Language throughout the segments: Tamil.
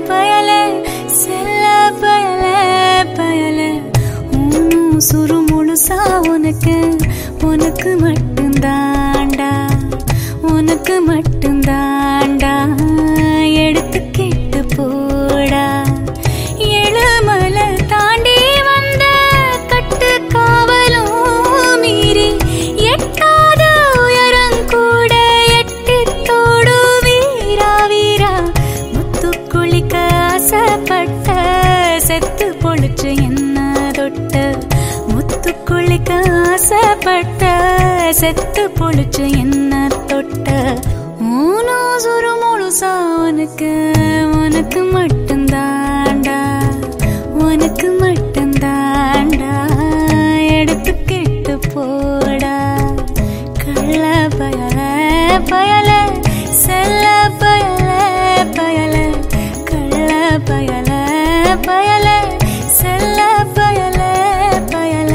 பயல செல்ல பயல பயல ஊனும் சுரு முழுசா உனக்கு உனக்கு மட்டும்தாண்டா உனக்கு மட்டும்தாண்டா எடுத்து கேட்டு போடா எழுமலை தாண்டி வந்த கட்டு காவலும் மீறி எட்டாத உயரம் கூட எட்டி தோடு வீரா வீரா முத்து குளிக்க ஆசைப்பட்ட செத்து பொழிச்சு என்ன தொட்ட முத்து குளிக்க ஆசைப்பட்ட செத்து பொழிச்சு என்ன தொட்ட ஊனோ சுரு முழுசா உனக்கு உனக்கு மட்டும்தாண்டா உனக்கு மட்டும்தாண்டா எடுத்து கேட்டு போடா கள்ள பயல பயல செல்ல பயல பயல கள்ள பயல பயல செல்ல பயல பயல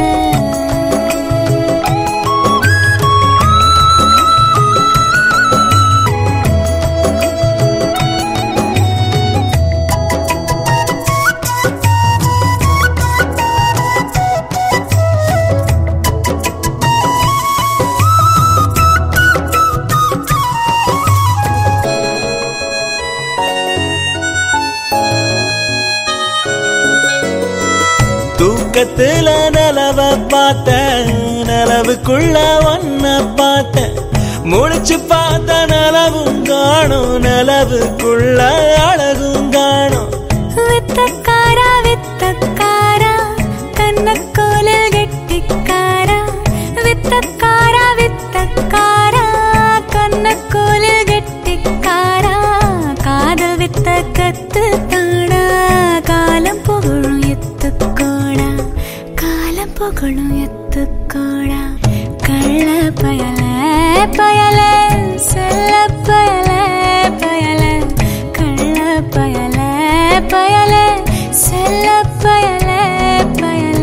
தூக்கத்துல நிலவ பார்த்த நிலவுக்குள்ள ஒன்ன பார்த்த முடிச்சு பார்த்த நிலவும் காணும் நிலவுக்குள்ள அழகும் காணும் வித்தக்காரா வித்தக்காரா கண்ணக்கோலில் கெட்டிக்காரா வித்தக்காரா வித்தக்காரா கண்ணக்கோலில் கெட்டிக்காரா காதல் வித்த கத்து தாடா காலம் புகழும் எத்துக்கோடா காலம் புகழும் எத்துக்கோடா கள்ள பயல பயல செல்ல பயல பயல கள்ள பயல பயல செல்ல பயல பயல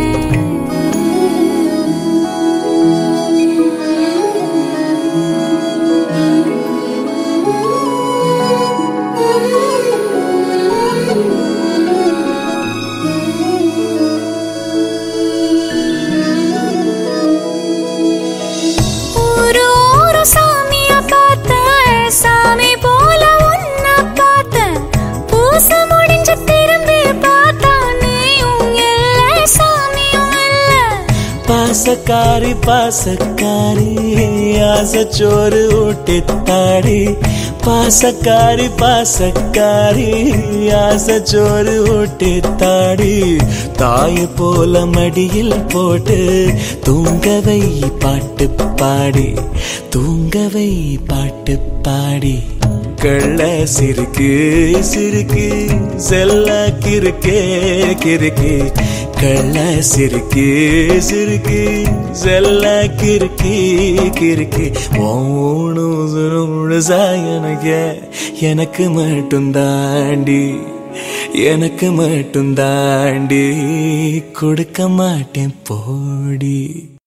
ஒரு ஒரு சாமிய பார்த்த சாமி போல உன்ன பார்த்த பூச முடிஞ்சு திரும்பி பார்த்தா நீயும் இல்ல சாமியும் இல்ல பாசக்காரி பாசக்காரி ஆசச்சோறு ஊட்டித்தாடி பாசக்காரி பாசக்காரி ஆசச்சோறு ஊட்டித்தாடி தாய் போல மடியில் போட்டு தூங்கவை பாட்டு பாடி தூங்கவை பாட்டு பாடி கள்ள சிறுக்கு சிறுக்கு செல்ல கிறுக்கே கிறுக்கு கள்ள சிறுக்கு சிறுக்கு செல்ல கிறுக்கி கிறுக்கி ஓணும் முழுசா எனக்கு எனக்கு மட்டும் தாண்டி எனக்கு மட்டும் தாண்டி கொடுக்க மாட்டேன் போடி